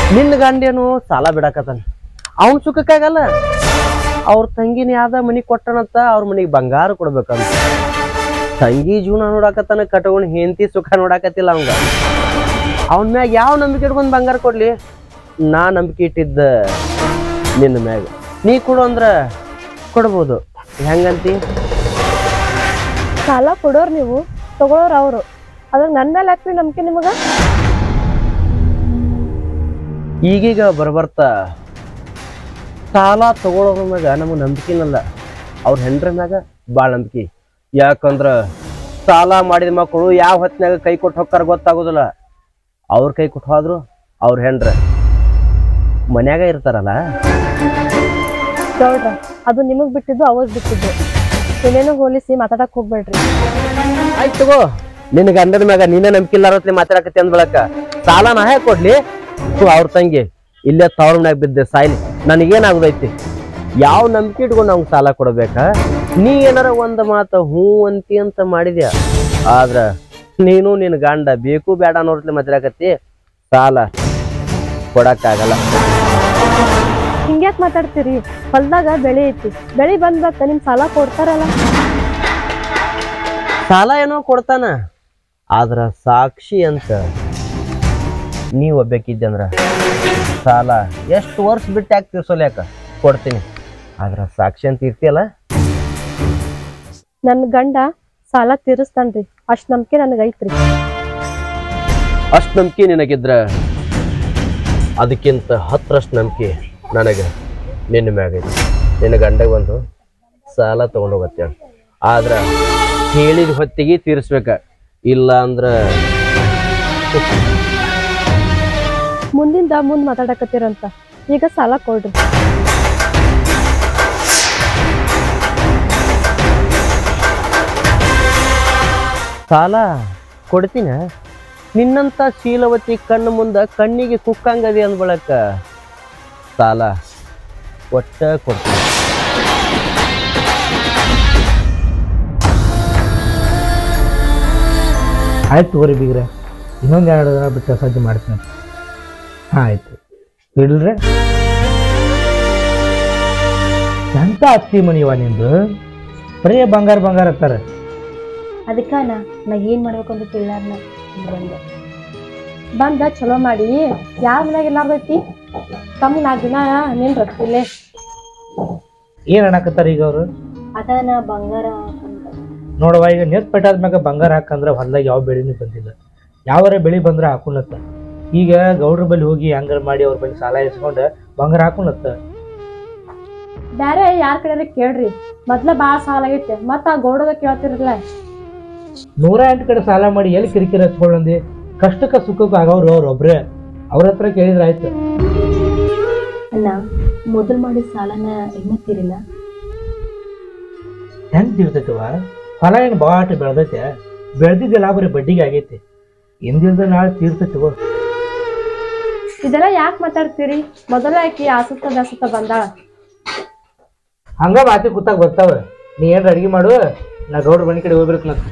ನಿನ್ನ ಗಂಡೇನು ಸಾಲ ಬಿಡಾಕತ್ತಾನ ಅವನ್ ಸುಖಕ್ಕಾಗಲ್ಲ ಅವ್ರ ತಂಗಿನ ಯಾವ್ದ ಮನಿ ಕೊಟ್ಟನಂತ ಅವ್ರ ಮನಿಗೆ ಬಂಗಾರ ಕೊಡ್ಬೇಕಂತ ತಂಗಿ ಜೀವನ ನೋಡಾಕತ್ತಾನ ಕಟ್ಕೊಂಡ್ ಹೆಂಡತಿ ಸುಖ ನೋಡಾಕತ್ತಿಲ್ಲ ಅವಂಗ ಅವನ ಮ್ಯಾಗ ಯಾವ ನಂಬಿಕೆ ಇಟ್ಕೊಂಡ್ ಬಂಗಾರ ಕೊಡ್ಲಿ ನಾ ನಂಬಿಕೆ ಇಟ್ಟಿದ್ದ ನಿನ್ನ ಮ್ಯಾಗ ನೀ ಕೊಡು ಅಂದ್ರ ಕೊಡ್ಬೋದು ಹೆಂಗಂತಿ ಸಾಲ ಕೊಡೋರ್ ನೀವು ತಗೊಳೋರ್ ಅವರು ಅದಾಗ ನನ್ನ ಮೇಲೆ ಹಾಕ್ರಿ ನಂಬಿಕೆ ನಿಮಗ ಈಗೀಗ ಬರ್ಬರ್ತಾ ಸಾಲ ತಗೊಳ್ಳೋದ್ರ ಮ್ಯಾಗ ನಮಗೆ ನಂಬಿಕೆನಲ್ಲ ಅವ್ರ ಹೆಂಡ್ರ ಮ್ಯಾಗ ಭಾಳ ನಂಬಿಕೆ ಯಾಕಂದ್ರ ಸಾಲ ಮಾಡಿದ ಮಕ್ಕಳು ಯಾವ ಹೊತ್ನ್ಯಾಗ ಕೈ ಕೊಟ್ಟು ಹೋಗ್ತಾರ ಗೊತ್ತಾಗೋದಿಲ್ಲ ಅವ್ರ ಕೈ ಕೊಟ್ಟು ಹೋದ್ರು ಅವ್ರ ಹೆಂಡ್ರ ಮನ್ಯಾಗ ಇರ್ತಾರಲ್ಲ ಗೌಡ್ರ ಅದು ನಿಮಗ್ ಬಿಟ್ಟಿದ್ದು ಅವಾಗ ಬಿಟ್ಟಿದ್ದು ಏನೇನೋ ಹೋಲಿಸಿ ಮಾತಾಡಕ್ ಹೋಗ್ಬೇಡ್ರಿ ಆಯ್ತು ತಗೋ ನಿನ್ನ ಗಂಡನ ಮ್ಯಾಗ ನೀನೇ ನಂಬಿಕೆ ಇಲ್ಲಾರತ್ಲೆ ಮಾತಾಡಕತ್ತಿ ಅಂದ್ ಬಳಕ ಸಾಲ ನಾ ಹೇಗೆ ಕೊಡ್ಲಿ ಥು, ಅವ್ರ ತಂಗಿ ಇಲ್ಲೇ ತವ್ರ ಮ್ಯಾಗ ಬಿದ್ದೆ ಸಾಯ್ಲಿ ನನಗೇನಾಗುದೈತಿ ಯಾವ ನಂಬಿಕೆ ಇಟ್ಕೊಂಡು ಅವ್ನ್ ಸಾಲ ಕೊಡ್ಬೇಕಾ ನೀ ಏನಾರ ಒಂದ್ ಮಾತು ಹ್ಞೂ ಅಂತಿ ಅಂತ ಮಾಡಿದ್ಯಾ ಆದ್ರ ನೀನು ನಿನ್ನ ಗಂಡ ಬೇಕು ಬೇಡ ಅನ್ನೋರ್ತ್ಲೆ ಮಾತಾಡಕತ್ತಿ ಸಾಲ ಕೊಡಕ್ಕಾಗಲ್ಲ ಹಿಂಗ್ಯಾಕ್ ಮಾತಾಡ್ತೀರಿ ಹೊಲ್ದಾಗ ಬೆಳೆ ಐತಿ ಬೆಳಿ ಬಂದ್ಬತ್ತ ನಿಮ್ ಸಾಲ ಕೊಡ್ತಾರಲ್ಲ ಸಾಲ ಏನೋ ಕೊಡ್ತಾನ ಆದ್ರ ಸಾಕ್ಷಿ ಅಂತ ನೀ ಒಬ್ಬೇಕಿದ್ದೆ ಅಂದ್ರ ಸಾಲ ಎಷ್ಟು ವರ್ಷ ಬಿಟ್ಟು ಯಾಕೆ ತೀರ್ಸೋಲ್ಯಾಕ ಕೊಡ್ತೀನಿ ಆದ್ರ ಸಾಕ್ಷಿ ಅಂತ ಇರ್ತೀಯಲ್ಲ ನನ್ ಗಂಡ ಸಾಲ ತೀರಿಸ್ತಾನ್ರಿ ಅಷ್ಟ್ ನಂಬಿಕೆ ನನಗ್ ಐತ್ರಿ ಅಷ್ಟು ನಂಬಿಕೆ ನಿನಗಿದ್ರ ಅದಕ್ಕಿಂತ ಹತ್ತರಷ್ಟು ನಂಬಿಕೆ ನನಗೆ ನಿನ್ನ ಮ್ಯಾಗೈತಿ ನಿನ್ನ ಗಂಡಗೆ ಬಂದು ಸಾಲ ತಗೊಂಡೋಗತ್ತೆ ಆದ್ರ ಹೇಳಿದ ಹೊತ್ತಿಗೆ ತೀರಿಸ್ಬೇಕ ಇಲ್ಲ ಅಂದ್ರ ಮುಂದಿಂದ ಮುಂದ್ ಮಾತಾಡಕತ್ತೀರಂತ ಈಗ ಸಾಲ ಕೊಡ್ರಿ ಸಾಲ ಕೊಡ್ತೀನ ನಿನ್ನಂತ ಶೀಲವತಿ ಕಣ್ಣು ಮುಂದ ಕಣ್ಣಿಗೆ ಕುಕ್ಕಂಗದಿ ಅಂದ್ ಬಳಕ ಸಾಲ ಒಟ್ಟ ಕೊಡ್ತೀನಿ ಆಯ್ತು ತಗೋರಿ ಬೀಗ್ರೆ ಇನ್ನೊಂದು ಎರಡು ದಿನ ಬಿಟ್ಟು ಸಜ್ಜು ಮಾಡ್ತೀನಿ ಹಾಂ ಆಯ್ತು ಇಡ್ಲ್ರೆ ಎಂತ ಅತ್ತಿ ಮನಿವ ನಿಂದು ಬರೀ ಬಂಗಾರ ಬಂಗಾರ ಅತ್ತಾರ ಅದಕ್ಕ ನಾ ನಾ ಏನ್ ಮಾಡ್ಬೇಕು ಅಂತ ತಿಳಿಲಾರ್ನ ಬಂದೆ ಬಂದ ಚಲೋ ಮಾಡಿ ಯಾರ ಮನ್ಯಾಗ ಇಲ್ಲಾರ್ದೈತಿ ಕಮ್ಮಿ ನಾಲ್ಕು ದಿನ ನಿಲ್ರ ಇಲ್ಲೇ ಏನು ಅನ್ನಕತ್ತಾರ ಈಗ ಅವರು ಅದಾನ ಬಂಗಾರ ನೋಡವ್ವ ಈಗ ನೆಟ್ ಪೆಟ್ಟಾದ್ಮ್ಯಾಗ ಬಂಗಾರ ಹಾಕಂದ್ರೆ ಹೊಲ್ದಾಗ ಯಾವ ಬೆಳೆನೂ ಬಂದಿಲ್ಲ ಯಾವಾರ ಬೆಳೆ ಬಂದ್ರೆ ಹಾಕೊಂಡತ್ತ ಈಗ ಗೌಡ್ರ ಬಳಿ ಹೋಗಿ ಹಂಗಾರ ಮಾಡಿ ಅವ್ರ ಬಳಿ ಸಾಲ ಇಸ್ಕೊಂಡು ಬಂಗಾರ ಹಾಕೊಂಡತ್ತ ಬ್ಯಾರೆ ಯಾರ ಕಡೆ ಕೇಳ್ರಿ ಮೊದ್ಲ ಬಾಳ ಸಾಲ ಆಗೈತೆ ಮತ್ತ ಆ ಗೌಡದ ಕೇಳ್ತಿರಲ್ಲ ನೂರ ಎಂಟು ಕಡೆ ಸಾಲ ಮಾಡಿ ಎಲ್ಲಿ ಕಿರಿಕಿರಿ ಹಚ್ಕೊಳ್ಳಂದಿ ಕಷ್ಟಕ್ಕೆ ಸುಖಕ್ಕೆ ಆಗವ್ರು ಅವ್ರು ಒಬ್ರೇ ಅವ್ರ ಹತ್ರ ಕೇಳಿದ್ರೆ ಆಯ್ತು ಅಣ್ಣ ಮೊದಲ್ ಮಾಡಿದ ಸಾಲನ ಇನ್ನತ್ತಿರಿಲ್ಲ ಹೆಂಗ್ ತಿರ್ತೈತವ ಹೊಲ ಏನು ಬಾಟ ಬೆಳ್ದೈತೆ ಬೆಳ್ದಿದ್ದೆಲ್ಲ ಬರೀ ಬಡ್ಡಿಗೆ ಆಗೈತಿ ಇಂದಿಲ್ದ ನಾಳೆ ತೀರ್ತೈತವ ಇದೆಲ್ಲ ಯಾಕೆ ಮಾತಾಡ್ತೀರಿ ಮೊದಲ ಆಕಿ ಆಸುತ್ತ ದಾಸುತ್ತ ಬಂದಾಳ ಹಂಗ ಮಾತಿ ಕೂತಾಗ ಬರ್ತಾವ ನೀ ಏನ್ರ ಅಡಿಗೆ ಮಾಡು ನಾ ಗೌಡ್ರ ಮನೆ ಕಡೆ ಹೋಗ್ಬೇಕು ನಾ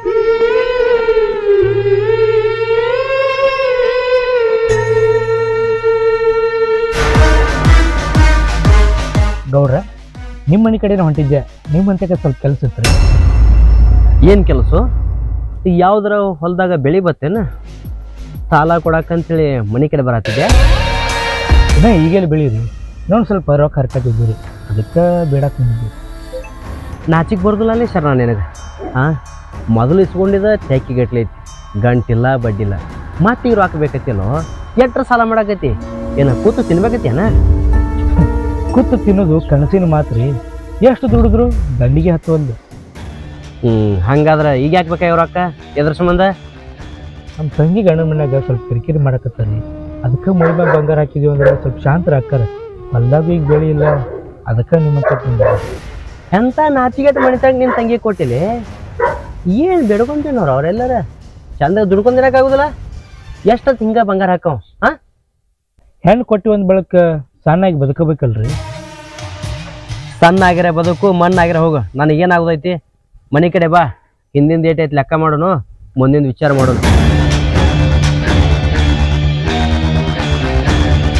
ಗೌಡ್ರ ನಿಮ್ಮ ಮನೆ ಕಡೆನೇ ಹೊಂಟಿದ್ದೆ ನಿಮ್ಮ ಮನೆ ಸ್ವಲ್ಪ ಕೆಲಸ ಇತ್ತು ಏನ್ ಕೆಲಸ ಈಗ ಯಾವ್ದಾರ ಹೊಲದಾಗ ಬೆಳಿ ಬತ್ತೇನ ಸಾಲ ಕೊಡಕ್ಕಂತೇಳಿ ಮನಿ ಕಡೆ ಬರತ್ತಿದ್ಯಾ ಇನ್ನ ಈಗೆಲ್ಲ ಬೆಳೀರಿ ಇನ್ನೊಂದು ಸ್ವಲ್ಪ ರೊಕ್ಕ ಹರ್ಕತ್ತಿದ್ದೀರಿ ಅದಕ್ಕೆ ಬೇಡಕ್ಕೆ ಬಂದಿದ್ದೆ ನಾಚಿಕ್ ಬರ್ದಿಲ್ಲ ಅಲ್ಲಿ ಶರಣ ನಿನಗೆ ಹಾ ಮೊದಲು ಇಸ್ಕೊಂಡಿದ ತೆಕ್ಕಿ ಗಟ್ಲೆ ಐತಿ ಗಂಟಿಲ್ಲ ಬಡ್ಡಿಲ್ಲ ಮತ್ತೆ ಇವ್ರು ಹಾಕಬೇಕತ್ತೇನೋ ಎಟ್ರ ಸಾಲ ಮಾಡಾಕತಿ ಏನ ಕೂತು ತಿನ್ಬೇಕತ್ತೇನ ಕೂತು ತಿನ್ನೋದು ಕನಸಿನ ಮಾತ್ರಿ ಎಷ್ಟು ದುಡಿದ್ರು ದಂಡಿಗೆ ಹತ್ತುವಲ್ದು ಹ್ಮ್ ಹಂಗಾದ್ರ ಈಗ ಯಾಕೆ ಬೇಕಾ ಇವ್ರ ಅಕ್ಕ ಎದ್ರ ಸಂಬಂಧ ನಮ್ಮ ತಂಗಿ ಗಂಡ ಮನ್ಯಾಗ ಸ್ವಲ್ಪ ಕಿರಿಕಿರಿ ಮಾಡಕತ್ತಾರಿ ಅದಕ್ಕೆ ಮೈಮ್ಯಾಗ ಬಂಗಾರ ಹಾಕಿದೀವಿ ಅಂದ್ರೆ ಸ್ವಲ್ಪ ಶಾಂತರ ಹಾಕಾರ ಹೊಲ್ದಾಗ ಈಗ ಬೆಳಿ ಇಲ್ಲ ಅದಕ್ಕೆ ನಿಮ್ಮ ಹತ್ರ ಬಂದೆ. ಎಂತ ನಾಚಿಗೆಟ್ ಮಣಿತಾಗ ನಿನ್ ತಂಗಿ ಕೊಟ್ಟಿಲಿ ಏನ್ ಬೆಡ್ಕೊಂತೀನವ್ರ ಅವ್ರೆಲ್ಲರ ಚಂದ ದುಡ್ಕೊಂಡಿರಕ್ಕಾಗುದಿಲ್ಲ ಎಷ್ಟೊತ್ತು ಹಿಂಗ ಬಂಗಾರ ಹಾಕವ್ ಹಾ ಹೆಣ್ಣು ಕೊಟ್ಟಿ ಒಂದು ಬೆಳಕ ಸಣ್ಣಾಗಿ ಬದುಕಬೇಕಲ್ರಿ ಸಣ್ಣ ಆಗಿರ ಬದುಕು ಮಣ್ಣಾಗಿರ ಹೋಗು ನನಗೇನಾಗೋದೈತಿ ಮನೆ ಕಡೆ ಬಾ ಹಿಂದಿನ ಡೇಟ್ ಐತಿ ಲೆಕ್ಕ ಮಾಡೋನು ಮುಂದಿನ ವಿಚಾರ ಮಾಡೋನು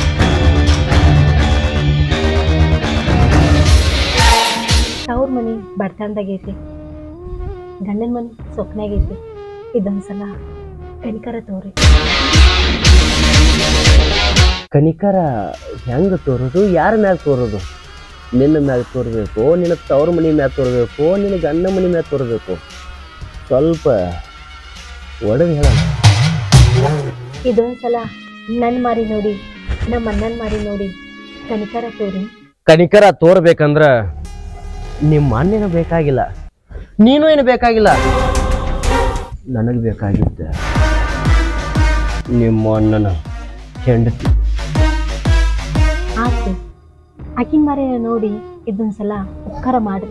ಬಡತನದಾಗೈತಿ ಗಂಡನ ಮನೆ ಸೊಕ್ನಾಗೈತಿ ಇದೊಂದ್ಸಲ ಕನಿಕರ ತೋರಿ ಕನಿಕರ ಹೆಂಗೆ ತೋರೋದು ಯಾರ ಮ್ಯಾಗ ತೋರೋದು ನಿನ್ನ ಮ್ಯಾಗ ತೋರಬೇಕು ನಿನ್ನ ತವ್ರ ಮನೆ ಮ್ಯಾಗ ತೋರಬೇಕು ನಿನ್ನ ಗಂಡ ಮನೆ ಮ್ಯಾಗ ತೋರಬೇಕು ಸ್ವಲ್ಪ ಒಡದು ಹೇಳ ಇದೊಂದ್ಸಲ ನನ್ನ ಮಾರಿ ನೋಡಿ ನಮ್ಮ ಅಣ್ಣನ ಮಾರಿ ನೋಡಿ ಕನಿಕರ ತೋರಿ ಕನಿಕರ ತೋರ್ಬೇಕಂದ್ರ ನಿಮ್ಮ ಅಣ್ಣೇನು ಬೇಕಾಗಿಲ್ಲ ನೀನು ಏನು ಬೇಕಾಗಿಲ್ಲ ನನಗೆ ಬೇಕಾಗಿದ್ದ ನಿಮ್ಮ ಅಣ್ಣನ ಹೆಂಡತಿ ಆತು ಆಕಿನ ಮಾರಿ ನೋಡಿ ಇದೊಂದ್ಸಲ ಉಪಕಾರ ಮಾಡ್ರಿ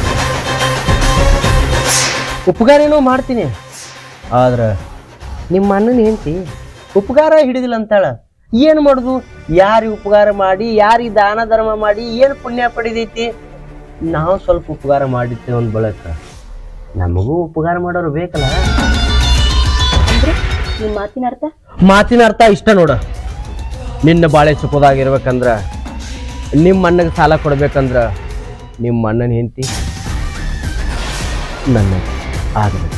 ಉಪಕಾರೇನೋ ಮಾಡ್ತೀನಿ ಆದ್ರೆ ನಿಮ್ಮ ಅಣ್ಣನ ಹೆಂಡತಿ ಉಪಕಾರ ಹಿಡಿದಿಲ್ಲ ಅಂತಾಳ ಏನು ಮಾಡುದು ಯಾರಿಗೆ ಉಪಕಾರ ಮಾಡಿ ಯಾರಿಗೆ ದಾನ ಧರ್ಮ ಮಾಡಿ ಏನು ಪುಣ್ಯ ಪಡಿದೈತಿ ನಾವು ಸ್ವಲ್ಪ ಉಪಕಾರ ಮಾಡಿರ್ತೇವೆ ಒಂದು ಬಳಕ ನಮಗೂ ಉಪಕಾರ ಮಾಡೋರು ಬೇಕಲ್ಲ ಅಂದ್ರೆ ನಿಮ್ಮ ಮಾತಿನ ಅರ್ಥ ಮಾತಿನ ಅರ್ಥ ಇಷ್ಟ ನೋಡ ನಿನ್ನ ಬಾಳೆ ಸುಖದಾಗಿರ್ಬೇಕಂದ್ರ ನಿಮ್ಮ ಅಣ್ಣಗೆ ಸಾಲ ಕೊಡ್ಬೇಕಂದ್ರ ನಿಮ್ಮ ಅಣ್ಣನ ಹೆಂಡತಿ ನನ್ನ ಆಗಬೇಕು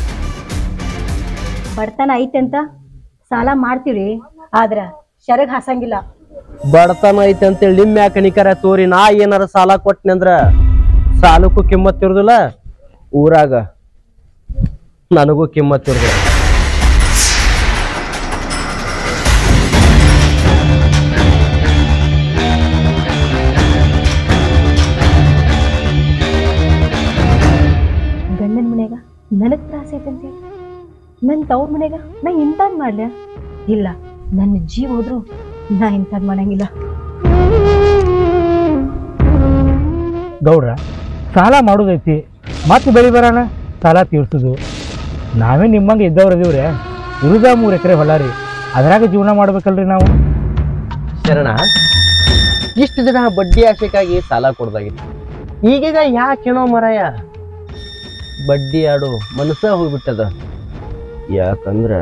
ಬಡತನ ಐತೆ ಅಂತ ಸಾಲ ಮಾಡ್ತೀವಿ ಆದ್ರ ಶರಗ್ ಹಾಸಂಗಿಲ್ಲ ಬಡತನ ಐತೆ ಅಂತೇಳಿ ನಿಮ್ಮ ಯಾಕೆ ಕನಿಕರ ತೋರಿ ನಾ ಏನಾರ ಸಾಲ ಕೊಟ್ನಿ ಅಂದ್ರ ಸಾಲಕ್ಕೂ ಕಿಮ್ಮತ್ ಇರುದಿಲ್ಲ ಊರಾಗ ನನಗೂ ಕಿಮ್ಮತ್ ಇರುದಿಲ್ಲ ಗಂಡನ ಮನ್ಯಾಗ ನನಗ್ ತ್ರಾಸ ಐತೆ ಅಂತೇಳಿ ನನ್ನ ತವ್ರ ಮನ್ಯಾಗ ನಾ ಇಂಥದ್ ಮಾಡ್ಲ ಇಲ್ಲ ನನ್ನ ಜೀವ ಹೋದ್ರು ನಾ ಇಂಥದ್ ಮಾಡಂಗಿಲ್ಲ ಗೌಡ್ರ ಸಾಲ ಮಾಡೋದೈತಿ ಮತ್ತೆ ಬೆಳಿ ಬರೋಣ ಸಾಲ ತೀರ್ಸೋದು ನಾವೇ ನಿಮ್ಮಂಗೆ ಇದ್ದವ್ರು ಇದೀವ್ರಿ ಇರುದ ಮೂರು ಎಕರೆ ಹೊಲ ರೀ ಅದ್ರಾಗ ಜೀವನ ಮಾಡ್ಬೇಕಲ್ರಿ ನಾವು ಶರಣ ಇಷ್ಟು ದಿನ ಬಡ್ಡಿ ಆಶೆಗಾಗಿ ಸಾಲ ಕೊಡ್ದಾಗಿತ್ತು ಈಗೀಗ ಯಾಕೇನೋ ಮರಾಯ ಬಡ್ಡಿ ಆಡು ಮನಸ್ಸ ಹೋಗ್ಬಿಟ್ಟದ ಯಾಕಂದ್ರ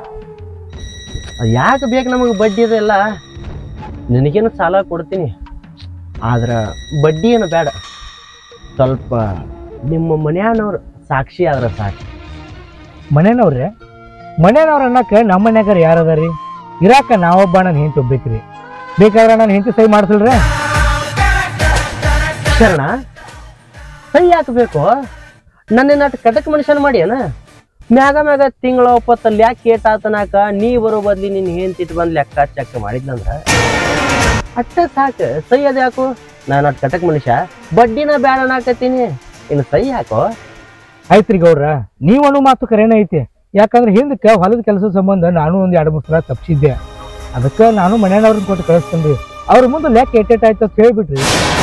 ಯಾಕೆ ಬೇಕು ನಮಗೆ ಬಡ್ಡಿ ಅದೆಲ್ಲ ನಿನಗೇನು ಸಾಲ ಕೊಡ್ತೀನಿ ಆದ್ರ ಬಡ್ಡಿ ಏನು ಬೇಡ ಸ್ವಲ್ಪ ನಿಮ್ಮ ಮನ್ಯಾನವ್ರು ಸಾಕ್ಷಿ ಆದ್ರೆ ಸಾಕು ಮನೇನವ್ರೆ ಮನೇನವ್ರ ಅನ್ನಕ್ಕೆ ನಮ್ಮ ಮನ್ಯಾಗಾರ ಯಾರು ಅದಾರಿ ಇರಾಕ ನಾವೊಬ್ಬ ನನ್ನ ಹೆಂಡತಿ ಒಬ್ಬೇಕ್ರಿ ಬೇಕಾದ್ರೆ ನಾನು ಹೆಂಡತಿ ಸಹಿ ಮಾಡ್ಸಲ್ರೆ ಶರಣ ಸೈ ಹಾಕಬೇಕು ನನ್ನ ನಾಟ್ ಕಟಕ್ ಮನುಷ್ಯನ ಮಾಡ್ಯಾನ ಮ್ಯಾಗ ಮ್ಯಾಗ ತಿಂಗಳ ಒಪ್ಪತ್ತಲ್ಲಿ ಯಾಕೆ ಕೇಟ್ ಆತನಾಕ ನೀ ಬರೋ ಬದ್ಲಿ ನಿನ್ನ ಹೆಂಡ್ತಿಟ್ ಬಂದ್ ಲೆಕ್ಕ ಚೆಕ್ ಮಾಡಿದ್ನಂದ್ರ ಅಷ್ಟ ಸಾಕು ಸೈ ಅದ ಯಾಕು ನಾನು ಅಟ್ ಕಟಕ್ ಮನುಷ್ಯ ಬಡ್ಡಿನ ಬ್ಯಾಡ ಅನ್ನಕತ್ತೀನಿ ಇನ್ನು ಸೈ ಹಾಕೋ ಆಯ್ತ್ರಿ ಗೌಡ್ರ ನೀವು ಅನ್ನೋ ಮಾತು ಕರೆನೇ ಐತಿ ಯಾಕಂದ್ರೆ ಹಿಂದಕ್ಕೆ ಹೊಲದ ಕೆಲಸದ ಸಂಬಂಧ ನಾನು ಒಂದು ಎರಡು ಮೂರು ಸಲ ತಪ್ಪಿಸಿದ್ದೆ ಅದಕ್ಕೆ ನಾನು ಮನೆಯವ್ರನ್ನ ಕೊಟ್ಟು ಕಳಿಸ್ತೇನೆ ಅವ್ರ ಮುಂದೆ ಲೆಕ್ಕ ಎಟ್ಟೆಟ್ ಆಯ್ತು ಅಂತ ಹೇಳ್ಬಿಟ್ರಿ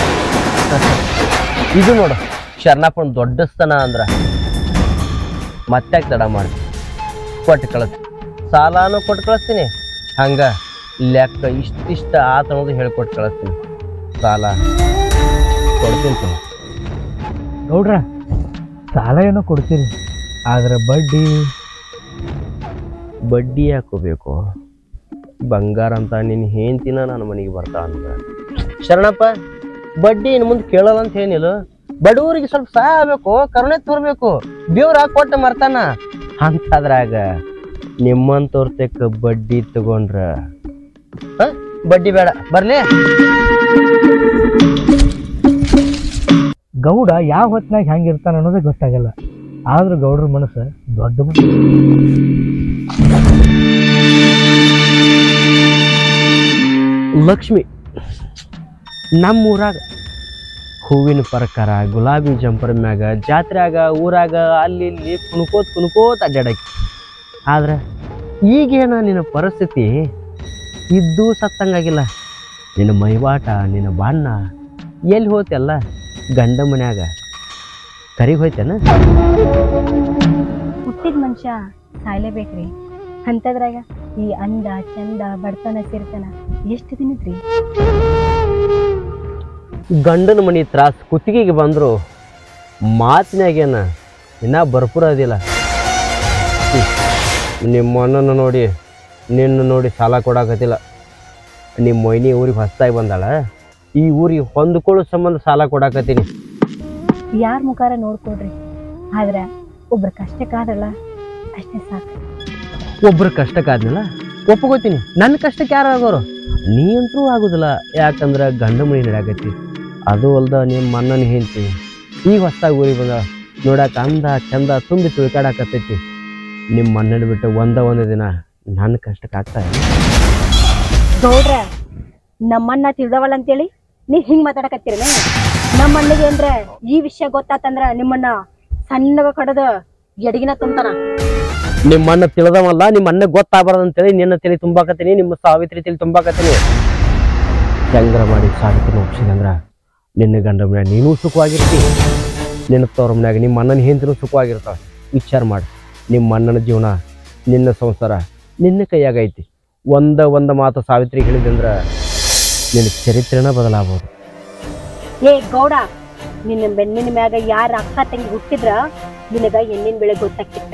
ಇದು ನೋಡು ಶರಣಪ್ಪನ ದೊಡ್ಡ ಸ್ಥಾನ ಅಂದ್ರ ಮತ್ತೆ ತಡ ಮಾಡಿ ಕೊಟ್ಟು ಕಳಿಸ್ ಸಾಲಾನು ಕೊಟ್ಟು ಕಳಿಸ್ತೀನಿ ಹಂಗ ಲೆಕ್ಕ ಇಷ್ಟಿಷ್ಟ ಆತ ಅನ್ನೋದು ಹೇಳ್ಕೊಟ್ಟು ಕಳಿಸ್ತೀನಿ ಸಾಲ ಕೊಡ್ತೀನಿ ತಗೋ. ಗೌಡ್ರ ಸಾಲ ಏನೋ ಕೊಡ್ತೀರಿ ಆದ್ರೆ ಬಡ್ಡಿ ಬಡ್ಡಿ ಹಾಕೋಬೇಕು ಬಂಗಾರ ಅಂತ ನಿನ್ನ ಹೆಂಡ್ತಿನ ನನ್ನ ಮನೆಗೆ ಬರ್ತಾ ಅಂತ ಶರಣಪ್ಪ ಬಡ್ಡಿ ಇನ್ನು ಮುಂದೆ ಕೇಳಲ್ಲ ಅಂತ ಏನಿಲ್ಲ ಬಡವರಿಗೆ ಸ್ವಲ್ಪ ಸಹಾಯ ಆಗ್ಬೇಕು ಕರುಣೆ ತೋರ್ಬೇಕು ದೇವ್ರ ಕೊಟ್ಟು ಮರ್ತಾನ ಅಂತದ್ರಾಗ ನಿಮ್ಮಂತವ್ರ ತೆಕ್ಕ ಬಡ್ಡಿ ತಗೊಂಡ್ರ ಹ? ಬಡ್ಡಿ ಬೇಡ ಬರ್ಲಿ ಗೌಡ ಯಾವ ಹೊತ್ನಾಗ ಹೆಂಗಿರ್ತಾನ ಅನ್ನೋದೇ ಗೊತ್ತಾಗಲ್ಲ ಆದ್ರೂ ಗೌಡ್ರ ಮನಸ್ಸು ದೊಡ್ಡ ಮನಸ್ಸು. ಲಕ್ಷ್ಮಿ ನಮ್ಮ ಊರಾಗ ಹೂವಿನ ಪ್ರಕಾರ ಗುಲಾಬಿ ಜಂಪರ್ ಮ್ಯಾಗ ಜಾತ್ರೆಯಾಗ ಊರಾಗ ಅಲ್ಲಿ ಇಲ್ಲಿ ಕುಣ್ಕೋತ್ ಕುಣ್ಕೋತ್ ಅಡ್ಡಾಡಕ್ಕೆ ಆದ್ರೆ ಈಗೇನ ನಿನ್ನ ಪರಿಸ್ಥಿತಿ ಇದ್ದೂ ಸತ್ತಂಗಾಗಿಲ್ಲ ನಿನ್ನ ಮೈವಾಟ ನಿನ್ನ ಬಣ್ಣ ಎಲ್ಲಿ ಹೋತೆಲ್ಲ ಗಂಡ ಮನ್ಯಾಗ ಕರಿಗ್ ಹೋಯ್ತೇನ ಹುಟ್ಟಿದ ಮನುಷ್ಯ ಸಾಯ್ಲೇಬೇಕ್ರಿ ಅಂಥದ್ರಾಗ ಈ ಅಂದ ಚಂದ ಬಡತನ ಸಿರ್ತನ ಎಷ್ಟು ದಿನದ್ರಿ ಗಂಡನ ಮನಿ ತ್ರಾಸ್ ಕುತ್ತಿಗೆಗೆ ಬಂದ್ರು ಮಾತಿನಾಗೇನ ಇನ್ನ ಬರ್ಪುರ ಅದಿಲ್ಲ ಹ್ಮ್. ನಿಮ್ಮ ಅಣ್ಣನ ನೋಡಿ ನಿನ್ನ ನೋಡಿ ಸಾಲ ಕೊಡಾಕತ್ತಿಲ್ಲ ನಿಮ್ಮ ಮೊಯ್ನಿ ಊರಿಗೆ ಹೊಸ್ದಾಗಿ ಬಂದಾಳ ಈ ಊರಿಗೆ ಹೊಂದ್ಕೊಳ್ಳೋ ಸಂಬಂಧ ಸಾಲ ಕೊಡಾಕತ್ತೀನಿ ಯಾರ ಮುಖಾರ ನೋಡ್ಕೊಡ್ರಿ ಆದ್ರೆ ಒಬ್ರ ಕಷ್ಟಕ್ಕಾದಲ್ಲ ಅಷ್ಟೇ ಸಾಕು ಒಬ್ರ ಕಷ್ಟಕ್ಕಾದ್ನಲ್ಲ ಒಪ್ಕೋತೀನಿ ನನ್ನ ಕಷ್ಟಕ್ಕೆ ಯಾರು ಆಗೋರು ನೀ ಅಂತೂ ಆಗುದಿಲ್ಲ ಯಾಕಂದ್ರೆ ಗಂಡ ಮನಿ ನಡೆಯಾಕೈತಿ ಅದು ಅಲ್ದ ನಿಮ್ಮ ಅಣ್ಣನ ಹೆಂಡ್ತಿ ಈಗ ಹೊಸ್ದಾಗಿ ಊರಿಗೆ ಬಂದ ನೋಡಕ್ ಅಂದ ಚಂದ ತುಂಬಿ ತುಳ್ಕಾಡಕತ್ತೈತಿ ನಿಮ್ಮ ಅಣ್ಣನ ಬಿಟ್ಟು ಒಂದ ಒಂದು ದಿನ ನನ್ನ ಕಷ್ಟಕ್ಕೆ ಆಗ್ತಾ ಇಲ್ಲ ಗೌಡ್ರ ನಮ್ಮನ್ನ ತಿಳ್ದವಲ್ಲ ಅಂತೇಳಿ ನೀವ್ ಹಿಂಗ್ ಮಾತಾಡಕತ್ತೀರನ ನಮ್ಮಣ್ಣಗೆ ಅಂದ್ರೆ ಈ ವಿಷಯ ಗೊತ್ತಾತಂದ್ರ ನಿಮ್ಮನ್ನ ಸಣ್ಣಗ ಕಡದ ಎಡಗಿನ ತುಂಬ್ತಾನ ನಿಮ್ಮ ಅಣ್ಣ ತಿಳಿದವಲ್ಲ ನಿಮ್ಮ ಅಣ್ಣ ಗೊತ್ತಾಗಬಾರ್ದು ಅಂತೇಳಿ ನಿನ್ನ ತಲೆ ತುಂಬಾಕತ್ತೀನಿ ನಿಮ್ಮ ಸಾವಿತ್ರಿ ತಲೆ ತುಂಬಾಕತ್ತೀನಿ ಹೆಂಗ್ರ ಮಾಡಿ ಸಾವಿತ್ರಿ ಒಪ್ಸಿದಂದ್ರ ನಿನ್ನ ಗಂಡ ಮನ್ಯಾಗ ನೀನು ಸುಖವಾಗಿರ್ತಿ ನಿನ್ನ ತವ್ರ ಮನ್ಯಾಗ ನಿಮ್ಮ ಅಣ್ಣನ ಹೆಂಡತಿನೂ ಸುಖವಾಗಿರ್ತಾವ ವಿಚಾರ ಮಾಡಿ ನಿಮ್ಮ ಅಣ್ಣನ ಜೀವನ ನಿನ್ನ ಸಂಸಾರ ನಿನ್ನ ಕೈಯಾಗ ಐತಿ ಒಂದ ಒಂದ ಮಾತು ಸಾವಿತ್ರಿಗೆ ಹೇಳಿದಂದ್ರ ನಿನ್ನ ಚರಿತ್ರೆನ ಬದಲಾಗ್ಬೋದು ಏ ಗೌಡ ನಿನ್ನ ಬೆನ್ನಿನ ಮ್ಯಾಗ ಯಾರ ಅಕ್ಕ ತಂಗಿ ಹುಟ್ಟಿದ್ರ ನಿನಗ ಎಣ್ಣಿನ ಬೆಳೆ ಗೊತ್ತಾಕಿತ್ತ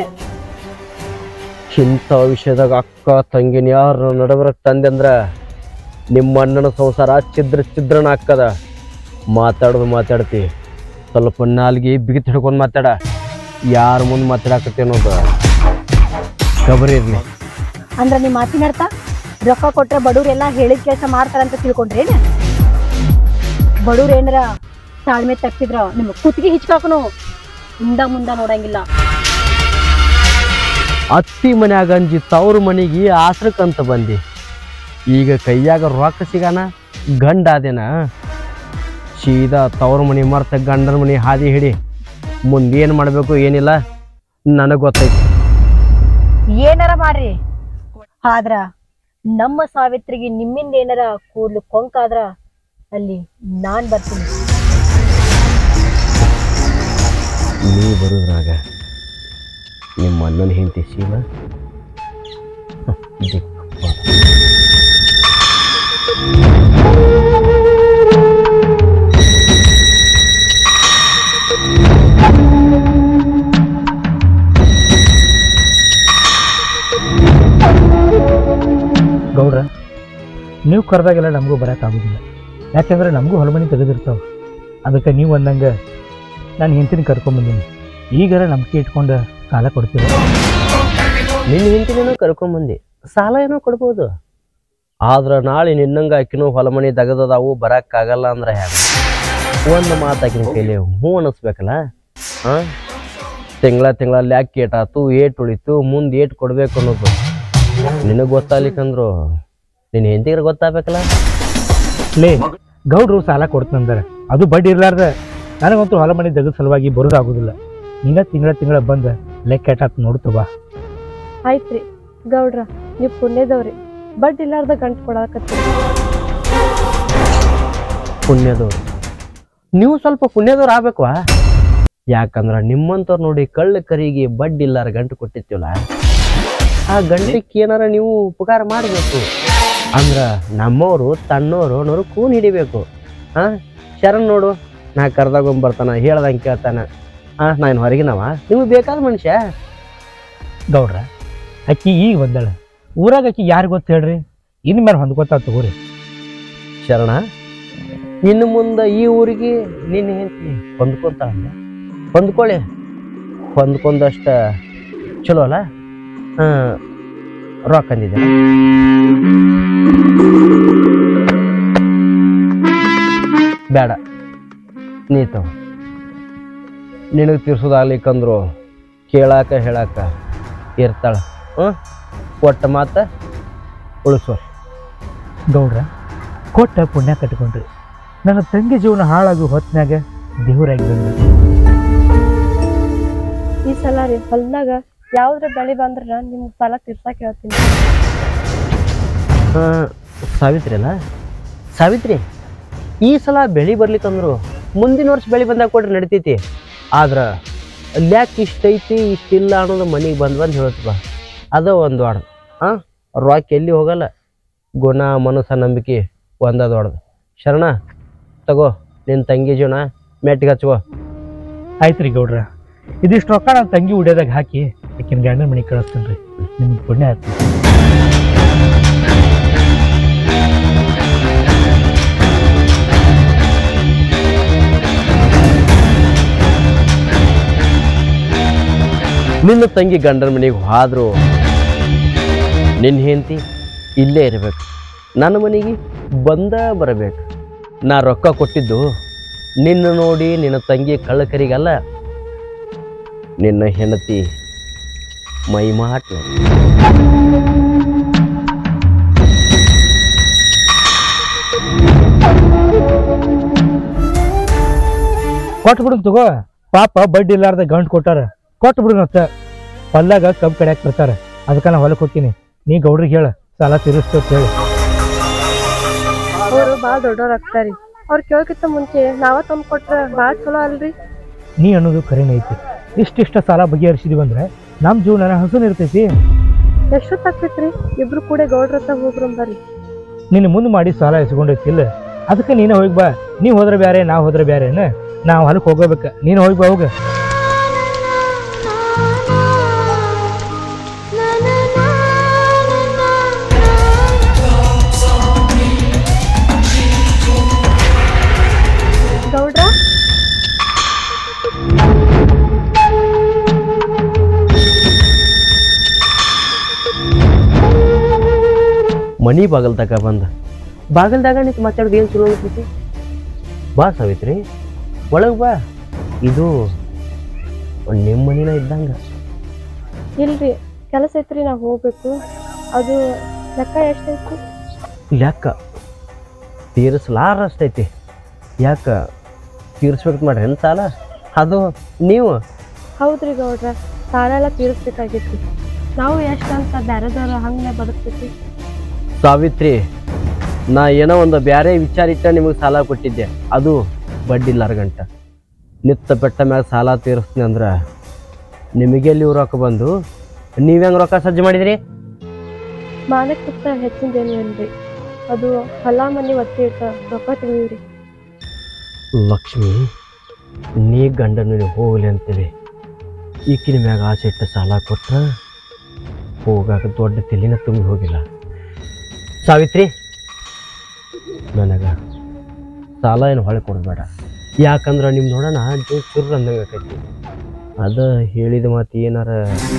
ಇಂಥ ವಿಷಯದಾಗ ಅಕ್ಕ ತಂಗಿನ ಯಾರು ನಡಬರಕ್ ತಂದೆ ಅಂದ್ರ ನಿಮ್ಮ ಅಣ್ಣನ ಸಂಸಾರ ಚಿದ್ರ ಚಿದ್ರನ ಹಾಕದ ಮಾತಾಡೋದು ಮಾತಾಡ್ತಿ ಸ್ವಲ್ಪ ನಾಲ್ಗಿ ಬಿಗಿತ್ ಹಿಡ್ಕೊಂಡು ಮಾತಾಡ ಯಾರ ಮುಂದೆ ಮಾತಾಡಕತ್ತಿ ಅನ್ನೋದು ಖಬರಿ ಇರ್ಲಿ ಅಂದ್ರ ನಿಮ್ ಮಾತಿನ ಅರ್ಥ ರೊಕ್ಕ ಕೊಟ್ರೆ ಬಡವ್ರೆಲ್ಲ ಹೇಳಿದ ಕೆಲಸ ಮಾಡ್ತಾರಂತ ತಿಳ್ಕೊಂಡ್ರೇನ ಬಡವ್ರ ಏನಾರ ತಾಳ್ಮೆ ತಪ್ಪಿದ್ರ ನಿಮ್ ಕುತ್ತಿಗೆ ಹಿಚ್ಕಾಕನು ಹಿಂದ ಮುಂದ ನೋಡಂಗಿಲ್ಲ ಅತ್ತಿ ಮನ್ಯಾಗ ಅಂಜಿ ತವ್ರ ಮನೆಗೆ ಆಶ್ರಕ್ಕಂತ ಬಂದಿ ಈಗ ಕೈಯಾಗ ರೊಕ್ಕ ಸಿಗಾನ ಗಂಡ ಆದೇನ ಸೀದಾ ತವ್ರ ಮನೆ ಮರ್ತ ಗಂಡನ ಮನೆ ಹಾದಿ ಹಿಡಿ ಮುಂದೇನು ಮಾಡಬೇಕು ಏನಿಲ್ಲ ನನಗೆ ಗೊತ್ತೈತಿ ಏನಾರ ಮಾಡ್ರಿ ಆದ್ರ ನಮ್ಮ ಸಾವಿತ್ರಿಗೆ ನಿಮ್ಮಿಂದ ಏನಾರ ಕೂದ್ಲು ಕೊಂಕಾದ್ರ ಅಲ್ಲಿ ನಾನ್ ಬರ್ತೀನಿ ನೀ ಬರೋದ್ರಾಗ ನಿಮ್ಮ ಅಣ್ಣನ ಹೆಂಡತಿ ಶೀಲ ಹ, ದಿಕ್ಕು ಬಾಳ. ಗೌಡ್ರ ನೀವು ಕರೆದಾಗೆಲ್ಲ ನಮಗೂ ಬರೋಕ್ಕಾಗೋದಿಲ್ಲ ಯಾಕೆಂದ್ರೆ ನಮಗೂ ಹೊಲಮನಿ ತೆಗೆದಿರ್ತಾವೆ ಅದಕ್ಕೆ ನೀವು ಅಂದಂಗೆ ನಾನು ಹೆಂಡತಿನ ಕರ್ಕೊಂಬಂದೀನಿ ಈಗಾರ ನಂಬಿಕೆ ಇಟ್ಕೊಂಡು ಸಾಲ ಕೊಡ್ತೀವಿ ನಿನ್ನ ಹೆಂಡತಿನೇನೋ ಕರ್ಕೊಂಬಂದಿ ಸಾಲ ಏನೋ ಕೊಡ್ಬೋದು ಆದ್ರೆ ನಾಳೆ ನಿನ್ನಂಗ ಆಕಿನೂ ಹೊಲ ಮನೆ ತೆಗೆದದಾವು ಬರಕ್ಕಾಗಲ್ಲ ಅಂದ್ರೆ ಹ್ಯಾಂಗ ಒಂದು ಮಾತು ಆಕಿನ ಕೈಲಿ ಹ್ಞೂ ಅನ್ನಿಸ್ಬೇಕಲ್ಲ ಹಾಂ ತಿಂಗಳ ತಿಂಗಳ ಲ್ಯಾಕ್ ಏಟಾತು ಏಟ್ ಉಳಿತು ಮುಂದೆ ಏಟ್ ಕೊಡ್ಬೇಕು ಅನ್ನೋದು ನಿನಗೆ ಗೊತ್ತಾಗ್ಲಿಕ್ಕಂದ್ರು ನಿನ್ನ ಹೆಂಡತಿಗೆ ಗೊತ್ತಾಗ್ಬೇಕಲ್ಲ ಲೇ ಗೌಡ್ರು ಸಾಲ ಕೊಡ್ತಂದಾರೆ ಅದು ಬಡ್ಡಿ ಇರ್ಲಾರ್ದ ನನಗಂತೂ ಹೊಲ ಮನೆ ತೆಗೆದ ಸಲುವಾಗಿ ಬರೋದಾಗೋದಿಲ್ಲ ನೀನ ತಿಂಗಳ ತಿಂಗಳ ಬಂದು ಲೆಕ್ಕ ಎಟ್ಟಾತ್ ನೋಡ್ತವ ಆಯ್ತ್ರಿ ಗೌಡ್ರ ನೀವು ಪುಣ್ಯದವ್ರಿ ಬಡ್ ಇಲ್ಲಾರ್ದ ಗಂಟು ಕೊಡಕತ್ತೀರಿ ಪುಣ್ಯದವ್ರು ನೀವು ಸ್ವಲ್ಪ ಪುಣ್ಯದವ್ರು ಆಗ್ಬೇಕವಾ ಯಾಕಂದ್ರ ನಿಮ್ಮಂತವ್ರು ನೋಡಿ ಕಳ್ಳ ಕರಿಗೆ ಬಡ್ಡಿ ಇಲ್ಲಾರ ಗಂಟು ಕೊಟ್ಟಿರ್ತೀವಲ್ಲ ಆ ಗಂಟಕ್ಕೆ ಏನಾರ ನೀವು ಉಪಕಾರ ಮಾಡಬೇಕು ಅಂದ್ರ ನಮ್ಮವರು ತನ್ನೋರು ಅನ್ನೋರು ಕೂನ್ ಹಿಡಿಬೇಕು ಹಾ ಶರಣ್ ನೋಡು ನಾ ಕರ್ದಾಗ ಬರ್ತಾನ ಹೇಳ್ದಂಗೆ ಕೇಳ್ತಾನ ಹಾ ನಾನು ಹೊರಗಿನವ ನಿಮಗೆ ಬೇಕಾದ ಮನುಷ್ಯ ಗೌಡ್ರ ಅಕ್ಕಿ ಈಗ ಬಂದಾಳ ಊರಾಗ ಅಕ್ಕಿ ಯಾರು ಗೊತ್ತು ಹೇಳ್ರಿ ಇನ್ ಮೇಲೆ ಹೊಂದ್ಕೊತಾ ತಗೋರಿ ಶರಣ ಇನ್ನು ಮುಂದೆ ಈ ಊರಿಗೆ ನಿನ್ನ ಹೆಂಡತಿ ಹೊಂದ್ಕೊಂತಾಳ ಹೊಂದ್ಕೊಳ್ಳಿ ಹೊಂದ್ಕೊಂಡಷ್ಟ ಚಲೋ ಅಲ್ಲ ಹಾಂ ರೊಕ್ಕ ಅಂದಿದ್ದೆ ಬೇಡ ನೀ ತಗೋ ನಿನಗೆ ತೀರ್ಸೋದಾಗ್ಲಿಕ್ಕಂದ್ರು ಕೇಳಾಕ ಹೇಳಾಕ ಇರ್ತಾಳ ಹ್ಞೂ ಒಟ್ಟ ಮಾತ ಉಳಿಸೋ ಗೌಡ್ರ ಕೊಟ್ಟ ಪುಣ್ಯ ಕಟ್ಕೊಂಡ್ರಿ ನನ್ನ ತಂಗಿ ಜೀವನ ಹಾಳಾಗು ಹೊತ್ನ್ಯಾಗ ದೇವರಾಗಿ ಬಂದ್ರಿ ಈ ಸಲ ರೀ ಹೊಲ್ದಾಗ ಯಾವ್ದ್ರ ಬೆಳೆ ಬಂದ್ರ ನಿಮ್ಗೆ ಸಾಲ ತೀರ್ಸಾಕ್ ಹೇಳ್ತೀನಿ ಆ, ಸಾವಿತ್ರಿ ಅಲ್ಲ ಸಾವಿತ್ರಿ ಈ ಸಲ ಬೆಳೆ ಬರ್ಲಿಕ್ಕಂದ್ರು ಮುಂದಿನ ವರ್ಷ ಬೆಳೆ ಬಂದಾಗ ಕೊಡ್ರಿ ನಡಿತೈತಿ ಆದ್ರೆ ಅಲ್ಯಾಕೆ ಇಷ್ಟ ಐತಿ ಇಷ್ಟಿಲ್ಲ ಅನ್ನೋದು ಮನೆಗೆ ಬಂದು ಬಂದು ಹೇಳ್ತವ ಅದ ಒಂದು ವಾಡ ಹಾಂ ರೊಕ್ಕ ಎಲ್ಲಿ ಹೋಗಲ್ಲ ಗುಣ ಮನಸ್ಸ ನಂಬಿಕೆ ಒಂದ ದೊಡ್ಡದು ಶರಣ ತಗೋ ನಿನ್ನ ತಂಗಿ ಜೀವನ ಮೆಟ್ಟಿಗೆ ಹಚ್ಕೋ ಆಯ್ತ್ರಿ ಗೌಡ್ರ ಇದಿಷ್ಟು ರೊಕ್ಕ ನನ್ನ ತಂಗಿ ಉಡ್ಯೋದಾಗ ಹಾಕಿ ಆಕಿನ ಗಂಡನ ಮನೆಗೆ ಕಳಿಸ್ತೇನೆ ರೀ ನಿಮ್ಗೆ ಪುಣ್ಯ ಆಯ್ತು ನಿನ್ನ ತಂಗಿ ಗಂಡನ ಮನೆಗೆ ಹೋದ್ರು ನಿನ್ನ ಹೆಂಡತಿ ಇಲ್ಲೇ ಇರಬೇಕು ನನ್ನ ಮನೆಗೆ ಬಂದ ಬರಬೇಕು ನಾ ರೊಕ್ಕ ಕೊಟ್ಟಿದ್ದು ನಿನ್ನ ನೋಡಿ ನಿನ್ನ ತಂಗಿ ಕಳ್ಳಕರಿಗಲ್ಲ ನಿನ್ನ ಹೆಂಡತಿ ಮೈಮಾಟ್ ನೋಡಿ. ಕೊಟ್ಟು ಬಿಡು ತಗೋ ಪಾಪ ಬಡ್ಡಿ ಇಲ್ಲಾರ್ದ ಗಂಟು ಕೊಟ್ಟಾರ ಕೊಟ್ಟು ಬಿಡು ಮತ್ತ ಹೊಲ್ದಾಗ ಕಬ್ಬು ಕಡ್ಯಾಕ್ ಬರ್ತಾರ ಅದಕ್ಕೆ ನಾ ಹೊಲಕ್ಕೆ ಹೋಗ್ತೀನಿ ನೀ ಗೌಡ್ರಿಗೆ ಹೇಳ ಸಾಲ ತೀರಿಸ್ತು ಅಂತ ಹೇಳಿ ಅವರು ಭಾಳ ದೊಡ್ಡವ್ರು ಆಗ್ತಾರಿ ಅವ್ರು ಕೇಳೋಕ್ಕಿಂತ ಮುಂಚೆ ನಾವ ತಂದು ಕೊಟ್ರ ಭಾಳ ಚಲೋ ಅಲ್ರಿ ನೀ ಅನ್ನೋದು ಕರೆನೇ ಐತಿ ಇಷ್ಟಿಷ್ಟ ಸಾಲ ಬಗೆಹರಿಸಿದ್ವಿ ಅಂದ್ರೆ ನಮ್ಮ ಜೀವನ ಹಸುನ್ ಇರ್ತೈತಿ ಎಷ್ಟೊತ್ತು ಆಗ್ತೈತ್ರಿ ಇಬ್ರು ಕೂಡ ಗೌಡ್ರ ಹತ್ರ ಹೋಗ್ರಂ ಬರ್ರಿ ನಿನ್ನ ಮುಂದೆ ಮಾಡಿ ಸಾಲ ಇಸ್ಕೊಂಡೈತಿಲ್ಲ ಅದಕ್ಕೆ ನೀನೇ ಹೋಗಿ ಬಾ ನೀ ಹೋದ್ರೆ ಬ್ಯಾರೆ ನಾ ಹೋದ್ರೆ ಬ್ಯಾರೇನ ನಾವು ಹೊಲಕ್ಕೆ ಹೋಗ್ಬೇಕು ನೀನು ಹೋಗಿ ಬಾ ಹೋಗ ಗೌಡ್ರ ಮನಿ ಬಾಗಲ್ದಾಗ ಬಂದ ಬಾಗಲ್ದಾಗ ನಿಂತು ಮಾತಾಡೋದು ಏನು ಚಲೋ ಅನ್ಸೈತಿ ಬಾ ಸಾವಿತ್ರಿ ಒಳಗೆ ಬಾ ಇದು ನಿಮ್ಮ ಮನಿನ ಇದ್ದಂಗ ಇಲ್ರಿ ಕೆಲಸ ಐತ್ರಿ ನಾ ಹೋಗ್ಬೇಕು ಅದು ಲೆಕ್ಕ ಎಷ್ಟೈತಿ ಲೆಕ್ಕ ತೀರಿಸ್ಲಾರಷ್ಟೈತಿ ಯಾಕ ತೀರಿಸ್ಬೇಕು ಮಾಡ್ರಿ ಏನು ಸಾಲ ಅದು ನೀವು ಹೌದ್ರಿ ಗೌಡ್ರ ಸಾಲ ಎಲ್ಲ ತೀರಿಸ್ಬೇಕಾಗಿತ್ತು ನಾವು ಎಷ್ಟಂತ ಬ್ಯಾರೆದವ್ರ ಹಂಗೆ ಬದುಕ್ತೈತಿ ಸಾವಿತ್ರಿ ನಾ ಏನೋ ಒಂದು ಬ್ಯಾರೆ ವಿಚಾರ ಇಟ್ಟ ನಿಮಗೆ ಸಾಲ ಕೊಟ್ಟಿದ್ದೆ ಅದು ಬಡ್ಡಿ ಇಲ್ಲಾರ ಗಂಟ ನಿತ್ತ ಬೆಟ್ಟ ಮ್ಯಾಗ ಸಾಲ ತೀರಿಸ್ತೀನಿ ಅಂದ್ರೆ ನಿಮಗೆಲ್ಲಿ ಇವ್ ರೊಕ್ಕ ಬಂದು ನೀವ್ ಹೆಂಗ್ ರೊಕ್ಕ ಸಜ್ಜು ಮಾಡಿದ್ರಿ ಮಾನಕ್ಕಿಂತ ಹೆಚ್ಚಿಂದೇನು ಇಲ್ರಿ ಅದು ಹೊಲ ಮನೆ ಒತ್ತಿ ಇಟ್ಟ ರೊಕ್ಕ ತಿಳಿದ್ರಿ ಲಕ್ಷ್ಮಿ ನೀ ಗಂಡನ ಹೋಗ್ಲಿ ಅಂತೇಳಿ ಈಕಿನ ಮ್ಯಾಗ ಆಸೆ ಇಟ್ಟ ಸಾಲ ಕೊಟ್ರ ಹೋಗಾಕ ದೊಡ್ಡ ತಲೆನ ತುಂಬಿ ಹೋಗಿಲ್ಲ ಸಾವಿತ್ರಿ ನನಗ ಸಾಲ ಏನು ಹೊಳೆ ಕೊಡಬೇಡ ಯಾಕಂದ್ರೆ ನಿಮ್ಮ ನೋಡೋಣ ಜೋ ಚುರ್ರ ಅಂದಂಗೆ ಆಕೈತಿ ಅದ ಹೇಳಿದ ಮಾತು ಏನಾರ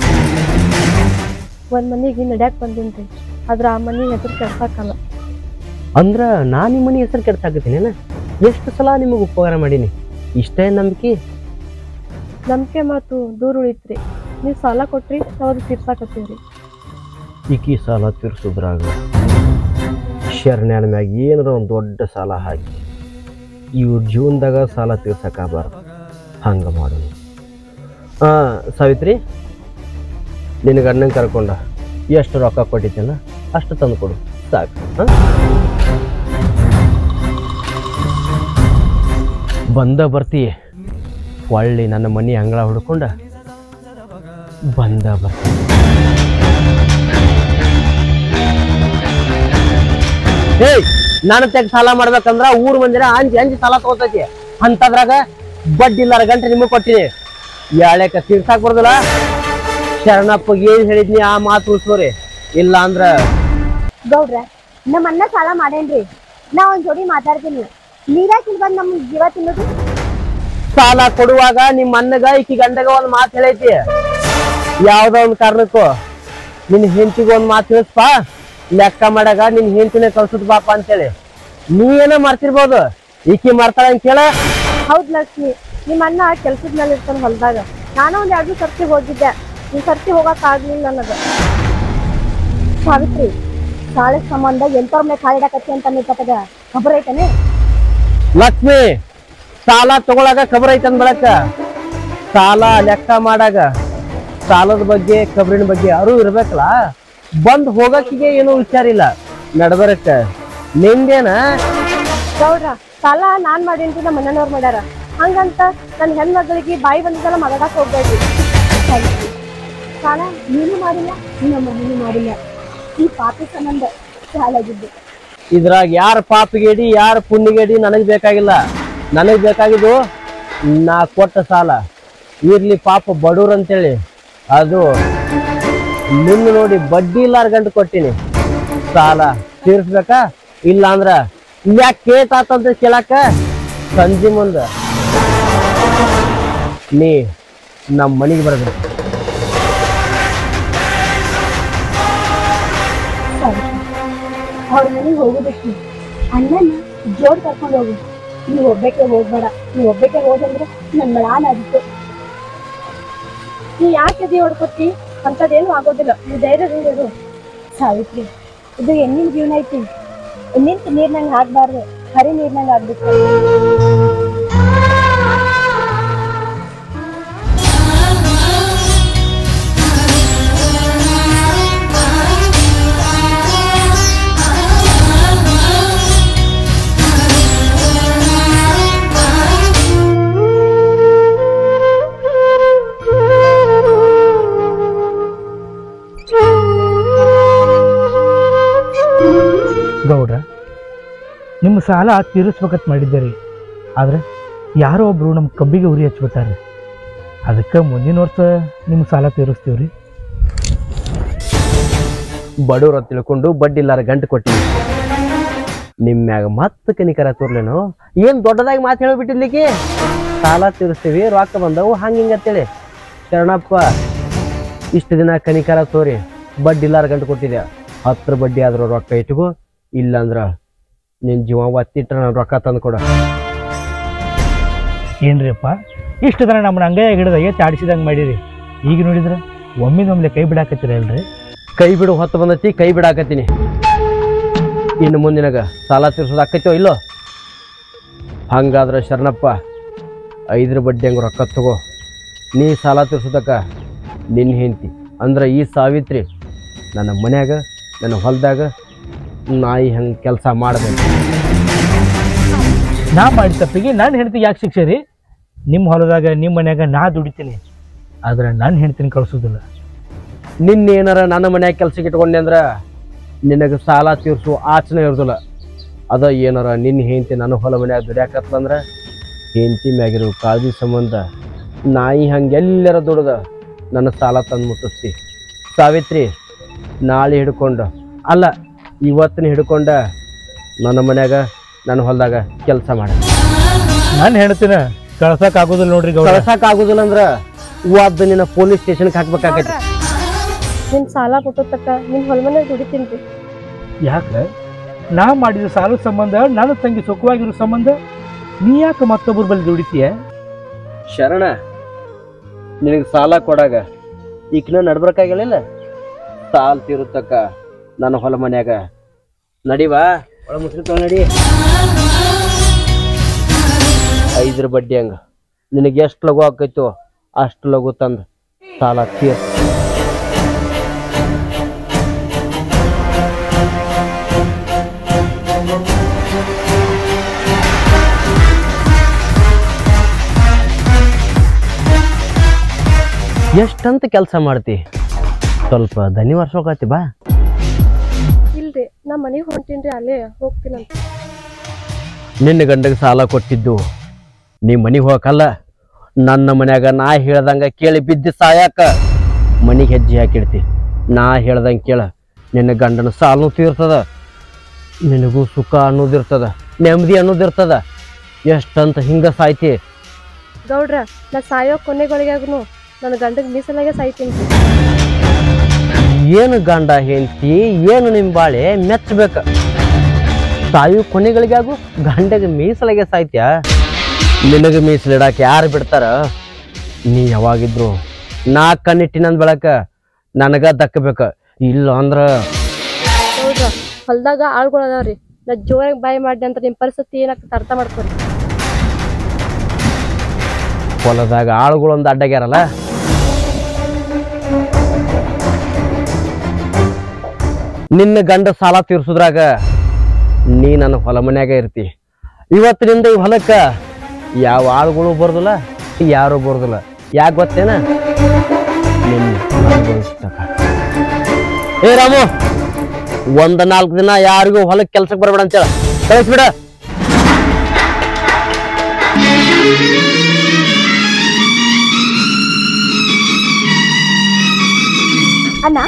ಒಂದ್ ಮನೆಗೆ ನಡ್ಯಾಕ್ ಬಂದಿನ್ರಿ ಆದ್ರ ಆ ಮನೆ ಹೆಸರು ಕೆಡ್ಸಾಕಲ್ಲ ಅಂದ್ರ ನಾ ನಿಮ್ಮ ಮನೆ ಹೆಸರು ಕೆಡ್ಸಾಕತ್ತೀನೇನ ಎಷ್ಟು ಸಲ ನಿಮಗೆ ಉಪಕಾರ ಮಾಡೀನಿ ಇಷ್ಟೇ ನಂಬಿಕೆ ನಂಬಿಕೆ ಮಾತು ದೂರ ಉಳಿತ್ರಿ ನೀವು ಸಾಲ ಕೊಟ್ರಿ ನಾವು ಅದು ತೀರ್ಸಾಕತ್ತೀವ್ರಿ ಈಕಿ ಸಾಲ ತೀರ್ಸೋದ್ರಾಗ ಶರಣ್ಯನ ಮ್ಯಾಗ ಏನಾರ ಒಂದು ದೊಡ್ಡ ಸಾಲ ಹಾಕಿ ಇವ್ರ ಜೀವನದಾಗ ಸಾಲ ತೀರ್ಸಕ್ಕಾಗಬಾರ್ದು ಹಂಗೆ ಮಾಡೋಣ ಹಾಂ ಸಾವಿತ್ರಿ ನಿನ್ನ ಗಂಡನ ಕರ್ಕೊಂಡ ಎಷ್ಟು ರೊಕ್ಕ ಕೊಟ್ಟಿದ್ದೆಲ್ಲ ಅಷ್ಟು ತಂದು ಕೊಡು ಸಾಕು ಹಾಂ ಬಂದ ಬರ್ತಿ ಒಳ್ಳೆ ನನ್ನ ಮನೆ ಅಂಗಳ ಹುಡ್ಕೊಂಡ ಬಂದ ಬರ್ತಿ ಏಯ್ ನಾನು ತೆಗ್ ಸಾಲ ಮಾಡ್ಬೇಕಂದ್ರ ಊರ್ ಮಂದಿರ ಅಂಜಿ ಅಂಜಿ ಸಾಲ ತಗೋತೈತಿ ಅಂತದ್ರಾಗ ಬಡ್ಡಿ ಇಲ್ಲಾರ ಗಂಟೆ ನಿಮಗೆ ಕೊಟ್ಟಿನಿ ಯಾಳೆಕ ತೀರ್ಸಾಕ್ ಬರ್ದಲ್ಲ ಶರಣಪ್ಪಗೆ ಏನ್ ಹೇಳಿದ್ನಿ ಆ ಮಾತು ಉಳ್ಸೋರಿ ಇಲ್ಲ ಅಂದ್ರ ಗೌಡ್ರ ನಮ್ಮ ಅಣ್ಣ ಸಾಲ ಮಾಡೇನ್ರಿ ನಾ ಒಂದ್ ಜೋಡಿ ಮಾತಾಡ್ತೀನಿ ನೀವ್ಯಾಕಿಲ್ ಬಂದ್ ನಮ್ ಜೀವ ತಿನ್ನೋದು ಸಾಲ ಕೊಡುವಾಗ ನಿಮ್ಮ ಅಣ್ಣಗ ಈಕಿ ಗಂಡಗ ಒಂದ್ ಮಾತು ಹೇಳೈತಿ ಯಾವ್ದೋ ಒಂದ್ ಕಾರಣಕ್ಕೂ ನಿನ್ ಹೆಂಡತಿಗೆ ಒಂದ್ ಮಾತು ತಿಳಿಸ್ಪಾ ಲೆಕ್ಕ ಮಾಡಾಗ ನಿನ್ ಹೆಂಡತಿನ ಕಳ್ಸುದ್ ಬಾಪ ಅಂತೇಳಿ ನೀ ಏನೋ ಮರ್ತಿರ್ಬೋದು ಈಕಿ ಮರ್ತಾಳ ಅಂತ ಕೇಳ ಹೌದ್ ಲಕ್ಷ್ಮಿ ನಿಮ್ಮ ಅಣ್ಣ ಕೆಲ್ಸದ ಮೇಲೆ ಇರ್ತಾನೆ ಹೊಲದಾಗ ನಾನು ಒಂದ್ ಎರಡು ಸರ್ತಿ ಹೋಗಿದ್ದೆ ಈ ಸರ್ತಿ ಹೋಗಕ್ ಆಗ್ಲಿಲ್ಲ ನನಗ ಸಾವಿತ್ರಿ ಸಾಲ ಸಂಬಂಧ ಎಂತವ್ರ ಮೇಲೆ ಕಾಲಿಡಕತ್ತಿ ಅಂತ ನಿಂತದ ಖಬರ್ ಐತನೆ ಲಕ್ಷ್ಮಿ ಸಾಲ ತಗೊಳಾಗ ಖಬರ್ ಐತನ್ ಬಳಕ ಸಾಲ ಲೆಕ್ಕ ಮಾಡಾಗ ಸಾಲದ ಬಗ್ಗೆ ಖಬರಿನ ಬಗ್ಗೆ ಅರಿವು ಇರ್ಬೇಕಲ್ಲ ಬಂದ್ ಹೋಗಕ್ಕಿಗೆ ಏನೂ ವಿಚಾರ ಇಲ್ಲ ನಡ್ಬರಕ್ಕ ನಿಂದೇನ ಗೌಡ್ರ ಸಾಲ ನಾನ್ ಮಾಡೇನ್ರಿ ನಮ್ಮ ಮನೆಯವ್ರು ಮಾಡ್ಯಾರ ಹಂಗಂತ ನನ್ನ ಹೆಣ್ಮಗಳಿಗೆ ಬಾಯಿ ಬಂದಿದ್ದೆಲ್ಲ ಮಗಡಕ್ ಹೋಗ್ಬೇಡ್ರಿ ಸಾಲ ನೀನು ಮಾಡಿಲ್ಲ ನಮ್ಮ ಮನೇನು ಮಾಡಿಲ್ಲ ಈ ಪಾಪಿ ಸಂಬಂಧ ಸಾಲಾಗಿದ್ದು ಇದ್ರಾಗ ಯಾರ ಪಾಪಿಗೇಡಿ ಯಾರ ಪುಣ್ಯಗೇಡಿ ನನಗ್ ಬೇಕಾಗಿಲ್ಲ ನನಗ್ ಬೇಕಾಗಿದ್ದು ನಾ ಕೊಟ್ಟ ಸಾಲ ಇರ್ಲಿ ಪಾಪ ಬಡವ್ರು ಅಂತೇಳಿ ಅದು ನಿನ್ನ ನೋಡಿ ಬಡ್ಡಿ ಇಲ್ಲಾರ ಗಂಟು ಕೊಟ್ಟಿನಿ ಸಾಲ ತೀರ್ಸ್ಬೇಕಾ ಇಲ್ಲ ಅಂದ್ರ ಯಾಕೆ ಕೇಟಾತಂತ ಕೇಳಾಕ ಸಂಜೆ ಮುಂದ ನೀ ನಮ್ಮ ಮನೆಗೆ ಬರ್ಬೇಕು ಅವ್ರ ಮನೆಗೆ ಹೋಗೋದಕ್ಕೆ ಅಣ್ಣನ ಜೋಡ್ ಕರ್ಕೊಂಡು ಹೋಗು ನೀವು ಒಬ್ಬಕ್ಕೆ ಹೋಗ್ಬೇಡ ನೀವು ಒಬ್ಬಕ್ಕೆ ಹೋದಂದ್ರೆ ನನ್ ಮಳಾನ ಆದಿತ್ತು ನೀ ಯಾಕೆ ಅದಿ ಹೊಡ್ಕೊತಿ ಅಂತದೇನು ಆಗೋದಿಲ್ಲ ನೀ ಧೈರ್ಯದಿಂದ ಇರು ಸಾವಿತ್ರಿ ಇದು ಹೆಣ್ಣಿನ ಜೀವನ ಐತಿ ನಿಂತ ನೀರ್ನಂಗ್ ಹಾಕ್ಬಾರ್ದು ಹರಿ ನೀರ್ನಂಗ್ ಆಗ್ಬೇಕು ಗೌಡ್ರ ನಿಮ್ಮ ಸಾಲ ತೀರಿಸ್ಬೇಕಂತ ಮಾಡಿದ್ದೀರಿ ಆದ್ರೆ ಯಾರೋ ಒಬ್ರು ನಮ್ಮ ಕಬ್ಬಿಗೆ ಉರಿ ಹಚ್ಬಿಟ್ಟಾರೆ ಅದಕ್ಕೆ ಮುಂದಿನ ವರ್ಷ ನಿಮ್ಮ ಸಾಲ ತೀರಿಸ್ತೀವ್ರಿ ಬಡವ್ರ ಅಂತ ತಿಳ್ಕೊಂಡು ಬಡ್ಡಿ ಇಲ್ಲಾರ ಗಂಟು ಕೊಟ್ಟಿವಿ ನಿಮ್ಮ ಮ್ಯಾಗ ಮತ್ತೆ ಕನಿಕರ ತೋರ್ಲೇನು ಏನ್ ದೊಡ್ಡದಾಗಿ ಮಾತು ಹೇಳ್ಬಿಟ್ಟಿದ್ಲಿಕ್ಕೆ ಸಾಲ ತೀರಿಸ್ತೀವಿ ರೊಕ್ಕ ಬಂದವು ಹಂಗ ಹಿಂಗ ಅಂತೇಳಿ ಶರಣಪ್ಪ ಇಷ್ಟು ದಿನ ಕನಿಕರ ತೋರಿ ಬಡ್ಡಿ ಇಲ್ಲಾರ ಗಂಟು ಕೊಟ್ಟಿದ್ದೆ ಹತ್ರ ಬಡ್ಡಿ ಆದ್ರೂ ರೊಕ್ಕ ಇಟ್ಕೋ ಇಲ್ಲಂದ್ರ ನಿನ್ ಜೀವ ಒತ್ತಿಟ್ರ ನಾನು ರೊಕ್ಕ ತಂದು ಕೊಡ ಏನ್ರಿಪ್ಪ ಇಷ್ಟು ದಿನ ನಮ್ಮನ್ನ ಅಂಗೈಯಾಗ ಹಿಡಿದ ಎತ್ತಿ ಆಡಿಸಿದಂಗೆ ಮಾಡಿರಿ ಈಗ ನೋಡಿದ್ರೆ ಒಮ್ಮಿನೊಮ್ಲೆ ಕೈ ಬಿಡಾಕತ್ತೀರ ಅಲ್ರಿ ಕೈ ಬಿಡು ಹೊತ್ತು ಬಂದೈತಿ ಕೈ ಬಿಡಾಕತ್ತೀನಿ ಇನ್ನು ಮುಂದಿನಾಗ ಸಾಲ ತೀರ್ಸೋದು ಆಕೈತೋ ಇಲ್ಲೋ ಹಂಗಾದ್ರೆ ಶರಣಪ್ಪ ಐದ್ರ ಬಡ್ಡಿ ಹಂಗೆ ರೊಕ್ಕ ತಗೋ ನೀ ಸಾಲ ತೀರ್ಸೋದಕ್ಕ ನಿನ್ನ ಹೆಂಡ್ತಿ ಅಂದ್ರೆ ಈ ಸಾವಿತ್ರಿ ನನ್ನ ಮನ್ಯಾಗ ನನ್ನ ಹೊಲದಾಗ ನಾಯಿ ಹಂಗೆ ಕೆಲಸ ಮಾಡಬೇಕು ನಾ ಮಾಡಿದ ತಪ್ಪಿಗೆ ನನ್ನ ಹೆಂಡತಿಗೆ ಯಾಕೆ ಶಿಕ್ಷೆ ರೀ ನಿಮ್ಮ ಹೊಲದಾಗ ನಿಮ್ಮ ಮನ್ಯಾಗ ನಾ ದುಡಿತೀನಿ ಆದ್ರೆ ನನ್ನ ಹೆಂಡ್ತಿನ ಕಳ್ಸೋದಿಲ್ಲ ನಿನ್ನ ಏನಾರ ನನ್ನ ಮನ್ಯಾಗ ಕೆಲ್ಸಕ್ಕೆ ಇಟ್ಕೊಂಡೆ ಅಂದ್ರೆ ನಿನಗೆ ಸಾಲ ತೀರ್ಸು ಆಚನೆ ಇರೋದಿಲ್ಲ ಅದ ಏನಾರ ನಿನ್ನ ಹೆಂಡತಿ ನನ್ನ ಹೊಲ ಮನ್ಯಾಗ ದುಡ್ಯಾಕತ್ಲಂದ್ರೆ ಹೆಂಡತಿ ಮ್ಯಾಗಿರೋ ಕಾಳಜಿ ಸಂಬಂಧ ನಾಯಿ ಹಂಗೆ ಎಲ್ಲರ ದುಡ್ದ ನನ್ನ ಸಾಲ ತಂದು ಮುಟ್ಟಿಸ್ತಿ ಸಾವಿತ್ರಿ ನಾಳೆ ಹಿಡ್ಕೊಂಡು ಅಲ್ಲ ಇವತ್ತಿನ ಹಿಡ್ಕೊಂಡ ನನ್ನ ಮನ್ಯಾಗ ನನ್ನ ಹೊಲದಾಗ ಕೆಲಸ ಮಾಡ ನನ್ನ ಹೆಂಡತಿನ ಕಳ್ಸಕ್ ಆಗೋದಿಲ್ಲ ನೋಡ್ರಿ ಗೌಡ ಕಳ್ಸಕ್ ಆಗುದಿಲ್ಲ ಅಂದ್ರ ಒಬ್ಬ ನಿನ್ನ ಪೊಲೀಸ್ ಸ್ಟೇಷನ್ಗೆ ಹಾಕ್ಬೇಕಾಗೈತಿ ನಿನ್ ಸಾಲ ಕೊಟ್ಟತಕ್ಕ ನಿನ್ ಹೊಲ್ಮನೆ ದುಡಿತೀನಿ ಯಾಕೆ ನಾ ಮಾಡಿದ ಸಾಲ ಸಂಬಂಧ ನನ್ನ ತಂಗಿ ಸುಖವಾಗಿರೋ ಸಂಬಂಧ ನೀ ಯಾಕೆ ಮತ್ತೊಬ್ಬರ ಬಳಿ ದುಡಿತೀಯ ಶರಣ ನಿನಗೆ ಸಾಲ ಕೊಡಾಗ ಈಕಿನ ನಡ್ಬರ್ಕಾಗಿಲ್ಲ ಸಾಲ ತೀರುತ್ತಕ್ಕ ನನ್ನ ಹೊಲ ಮನ್ಯಾಗ ನಡಿವಾ ಒಳ ಮುಸ್ರಿ ತೊಗೊಂಡ್ ನಡಿ ಐದ್ರ ಬಡ್ಡಿ ಹಂಗ ನಿನಗೆ ಎಷ್ಟು ಲಘು ಆಕೈತೋ ಅಷ್ಟು ಲಘು ತಂದು ಸಾಲ ತೀರ್ಸ ಎಷ್ಟಂತ ಕೆಲಸ ಮಾಡ್ತಿ ಸ್ವಲ್ಪ ದನಿ ವರ್ಷೋಕತಿ ಬಾ ಇಲ್ರಿ ನಾ ಮನೆಗೆ ಹೊಂಟೀನ್ರಿ ಅಲ್ಲೇ ಹೋಗ್ತೀನಂತ ನಿನ್ನ ಗಂಡಗೆ ಸಾಲ ಕೊಟ್ಟಿದ್ದು ನೀ ಮನಿಗೆ ಹೋಗಕ್ಕಲ್ಲ ನನ್ನ ಮನ್ಯಾಗ ನಾ ಹೇಳ್ದಂಗ ಕೇಳಿ ಬಿದ್ದು ಸಾಯಾಕ ಮನಿಗೆ ಹೆಜ್ಜೆ ಹಾಕಿಡ್ತಿ ನಾ ಹೇಳ್ದಂಗೆ ಕೇಳ ನಿನ್ನ ಗಂಡನ ಸಾಲನು ತೀರ್ತದ ನಿನಗೂ ಸುಖ ಅನ್ನೋದಿರ್ತದ ನೆಮ್ಮದಿ ಅನ್ನೋದಿರ್ತದ ಎಷ್ಟಂತ ಹಿಂಗ ಸಾಯ್ತಿ ಗೌಡ್ರ ನಾ ಸಾಯೋ ಕೊನೆಗಳಿಗಾಗೂ ನನ್ನ ಗಂಡಗ್ ಮೀಸಲಾಗೆ ಸಾಯ್ತೀನಿ ಏನು ಗಂಡ ಹೆಂಡತಿ ಏನು ನಿಮ್ಮ ಬಾಳೆ ಮೆಚ್ಚಬೇಕ ಸಾಯು ಕೊನೆಗಳಿಗಾಗು ಗಂಡಗೆ ಮೀಸಲಾಗೆ ಸಾಯ್ತ್ಯಾ ನಿನಗೆ ಮೀಸಲಿಡಾಕ ಯಾರು ಬಿಡ್ತಾರ ನೀ ಯಾವಾಗಿದ್ರು ನಾ ಕಣ್ಣಿಟ್ಟಿನಂದ್ ಬೆಳಕ ನನಗ ದಕ್ಕಬೇಕ ಇಲ್ಲ ಅಂದ್ರ ಗೌಡ್ರ ಹೊಲ್ದಾಗ ಆಳ್ಗಳು ಅದಾವ್ರಿ ನಾ ಜೋರಾಗಿ ಬಾಯಿ ಮಾಡಿದೆ ಅಂತ ನಿಮ್ ಪರಿಸ್ಥಿತಿ ಏನಾಗ್ತದೆ ಅರ್ಥ ಮಾಡ್ಕೊರಿ ಹೊಲದಾಗ ಆಳುಗಳು ಒಂದು ಅಡ್ಡಗ್ಯಾರಲ್ಲ ನಿನ್ನ ಗಂಡ ಸಾಲ ತೀರ್ಸುದ್ರಾಗ ನೀ ನನ್ನ ಹೊಲ ಮನ್ಯಾಗ ಇರ್ತಿ ಇವತ್ತಿನಿಂದ ಈ ಹೊಲಕ್ಕ ಯಾವ ಆಳುಗಳು ಬರೋದಿಲ್ಲ ಯಾರು ಬರೋದಿಲ್ಲ ಯಾಕೆ ಗೊತ್ತೇನ ನಿನ್ನ ಅನುಭವಿಸ್ತಕ್ಕ. ಏ ರಾಮು ಒಂದ ನಾಲ್ಕು ದಿನ ಯಾರಿಗೂ ಹೊಲಕ್ಕೆ ಕೆಲ್ಸಕ್ಕೆ ಬರಬೇಡ ಅಂತೇಳ ಕಳಿಸ್ಬಿಡ ಅಣ್ಣ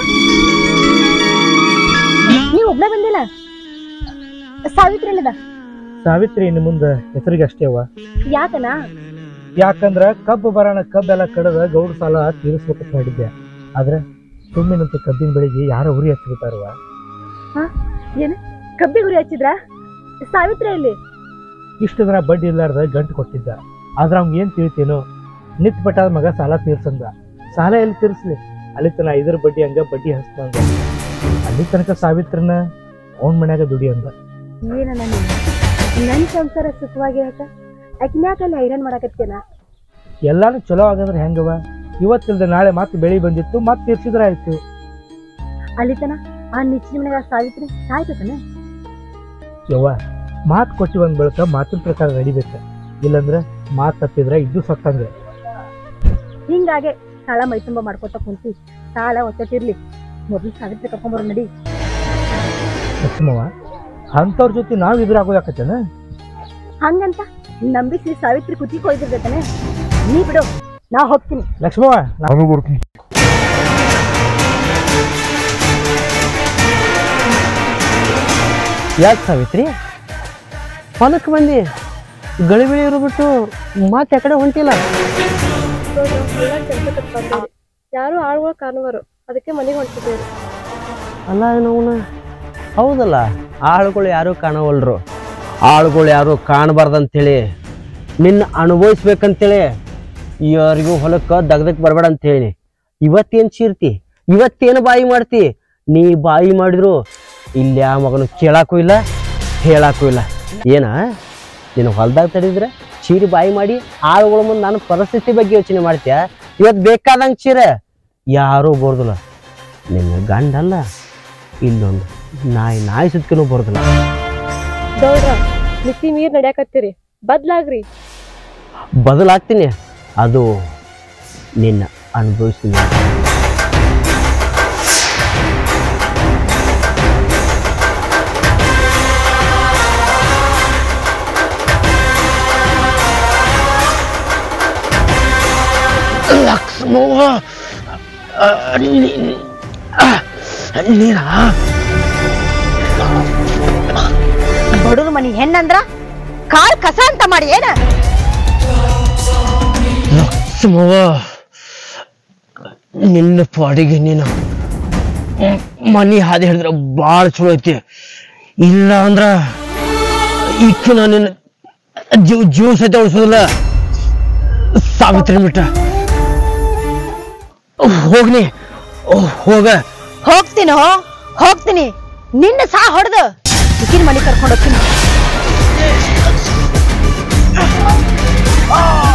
ನೀವು ಒಬ್ಳೆ ಬಂದಿಲ್ಲ ಸಾವಿತ್ರಿ ಎಲ್ಲದ ಸಾವಿತ್ರಿ ಇನ್ನು ಮುಂದೆ ಹೆಸರಿಗೆ ಅಷ್ಟೇ ಅವ ಯಾಕಣ್ಣ ಯಾಕಂದ್ರ ಕಬ್ಬು ಬರೋಣ ಕಬ್ಬೆಲ್ಲ ಕಡದ ಗೌಡ ಸಾಲ ತೀರಿಸ್ಬೇಕಂತ ಮಾಡಿದ್ದೆ ಆದ್ರೆ ಸುಮ್ಮಿನಂತ ಕಬ್ಬಿನ ಬೆಳೆಗೆ ಯಾರೋ ಉರಿ ಹಚ್ಬಿಟ್ಟಾರವ ಏನು ಕಬ್ಬಿ ಗುರಿ ಹಚ್ಚಿದ್ರ ಸಾವಿತ್ರಿ ಇಲ್ಲಿ ಇಷ್ಟು ದಿನ ಬಡ್ಡಿ ಇಲ್ಲಾರ್ದ ಗಂಟು ಕೊಟ್ಟಿದ್ದ ಆದ್ರೆ ಅವ್ನಿಗೆ ಏನು ತಿಳಿತೇನೋ ನಿತ್ ಪಟ್ಟಾದ ಮಗ ಸಾಲ ತೀರ್ಸಂದ ಸಾಲ ಎಲ್ಲಿ ತೀರ್ಸ್ಲಿ ಅಲ್ಲಿ ತನ ಐದರ ಬಡ್ಡಿ ಹಂಗ ಬಡ್ಡಿ ಹಚ್ತಂದ ಅಲ್ಲಿ ತನಕ ಸಾವಿತ್ರನ ಅವನ ಮನ್ಯಾಗ ದುಡಿ ಅಂದ ಏನಣ್ಣ ನೀನು ನನ್ ಸಂಸಾರ ಸುಖವಾಗಿರಕ ಅಕಿನ್ಯಾಕಲ್ಲಿ ಹೈರಾಣ್ ಮಾಡಕತ್ತೇನ ಎಲ್ಲಾನು ಚಲೋ ಆಗಂದ್ರೆ ಹೆಂಗವ ಇವತ್ತಿಲ್ದ ನಾಳೆ ಮತ್ತೆ ಬೆಳಿ ಬಂದಿತ್ತು ಮತ್ತೆ ತೀರ್ಸಿದ್ರ ಆಯ್ತು ಅಲ್ಲಿತನ ಆ ನಿಚ್ಚಿನ ಮನೆಗ ಸಾವಿತ್ರಿ ಸಾಯ್ತತನ ಯವ್ವ ಮಾತು ಕೊಟ್ಟಿ ಒಂದ್ ಬೆಳಕ ಮಾತಿನ ಪ್ರಕಾರ ನಡಿಬೇಕು ಇಲ್ಲಂದ್ರ ಮಾತು ತಪ್ಪಿದ್ರ ಇದ್ದು ಸತ್ತಂಗ ಹಿಂಗಾಗೆ ಸಾಲ ಮೈ ತುಂಬ ಮಾಡ್ಕೊತ ಕುಂತಿ ಸಾಲ ಒತ್ತಟ್ಟಿರ್ಲಿ ಮೊದಲು ಸಾವಿತ್ರಿ ಕರ್ಕೊಂಬರೋ ನಡಿ ಲಕ್ಷ್ಮವ್ವ ಅಂಥವ್ರ ಜೊತೆ ನಾವು ಎದುರಾಗೋದಾಕತ್ತೇನ ಹಂಗಂತ ನಂಬಿಸಿ ಸಾವಿತ್ರಿ ಕುತ್ತಿಗೆ ಕೊಯ್ದಿರ್ತೈತಾನೆ ನೀ ಬಿಡು ನಾ ಹೋಗ್ತೀನಿ ಲಕ್ಷ್ಮವ್ವ ನಾನು ಬರ್ತೀನಿ ಯಾಕೆ ಸಾವಿತ್ರಿ ಹೊಲಕ್ಕೆ ಬಂದಿ ಗಳಿಬಿಳಿ ಇರು ಬಿಟ್ಟು ಮತ್ತೆ ಕಡೆ ಹೊಂಟಿಲ್ಲ ಯಾರು ಆಳುಗಳು ಕಾಣುವರು ಅದಕ್ಕೆ ಮನೆಗೆ ಹೊಂಟಿದ್ದೇವೆ ಅಲ್ಲ ಏನವನ ಹೌದಲ್ಲ ಆಳುಗಳು ಯಾರು ಕಾಣವಲ್ರು ಆಳುಗಳು ಯಾರು ಕಾಣಬಾರ್ದಂತೇಳಿ ನಿನ್ನ ಅನುಭವಿಸ್ಬೇಕಂತೇಳಿ ಯಾರಿಗೂ ಹೊಲಕ್ಕೆ ದಗ್ದಕ್ ಬರಬೇಡ ಅಂತೇಳಿ ಇವತ್ತೇನು ಚೀರ್ತಿ ಇವತ್ತೇನು ಬಾಯಿ ಮಾಡ್ತಿ ನೀ ಬಾಯಿ ಮಾಡಿದ್ರು ಇಲ್ಲಿ ಆ ಮಗನು ಕೇಳಾಕು ಇಲ್ಲ ಹೇಳಾಕು ಇಲ್ಲ ಏನ ನೀನು ಹೊಲ್ದಾಗ ತಡಿದ್ರೆ ಚೀರಿ ಬಾಯಿ ಮಾಡಿ ಆಳುಗಳ ಮುಂದೆ ನಾನು ಪರಿಸ್ಥಿತಿ ಬಗ್ಗೆ ಯೋಚನೆ ಮಾಡ್ತೀಯ ಇವತ್ತು ಬೇಕಾದಂಗೆ ಚೀರ ಯಾರೂ ಬೋರ್ದಿಲ್ಲ ನಿನ್ನ ಗಂಡಲ್ಲ ಇಲ್ಲೊಂದು ನಾಯಿ ನಾಯಿ ಸುತ್ಕನೂ ಬರೋದಿಲ್ಲ ಗೌಡ್ರ ಮಿತಿ ಮೀರ್ ನಡ್ಯಾಕತ್ತೀರಿ ಬದ್ಲಾಗ್ರಿ ಬದಲಾಗ್ತೀನಿ ಅದು ನಿನ್ನ ಅನುಭವಿಸ್ತೀನಿ ಲಕ್ಷ್ಮವ್ವ ನೀನಾ ಬಡವ್ರ ಮನಿ ಹೆಣ್ಣಂದ್ರ ಕಾಲ್ ಕಸ ಅಂತ ಮಾಡಿ ಏನ ಲಕ್ಷ್ಮವ್ವ ನಿನ್ನ ಪಾಡಿಗೆ ನೀನು ಮ್- ಮನಿ ಹಾದಿ ಹಿಡಿದ್ರೆ ಭಾಳ ಚಲೋ ಐತಿ ಇಲ್ಲ ಅಂದ್ರ ಇಕ್ಕು ನಾನು ನಿನ್ನ ಜೀವ ಜೀವ ಸಹಿತ ಉಳಿಸೋದಿಲ್ಲ ಸಾವಿತ್ರಿ ಬಿಟ್ಟ ಹೋಗ್ನಿ ಓ- ಹೋಗ ಹೋಗ್ತೀನೋ ಹೋಗ್ತೀನಿ ನಿನ್ನ ಸಾ ಹೊಡೆದು ಇಕಿನ ಮನಿ ಕರ್ಕೊಂಡು ಹೋಗ್ತೀನಿ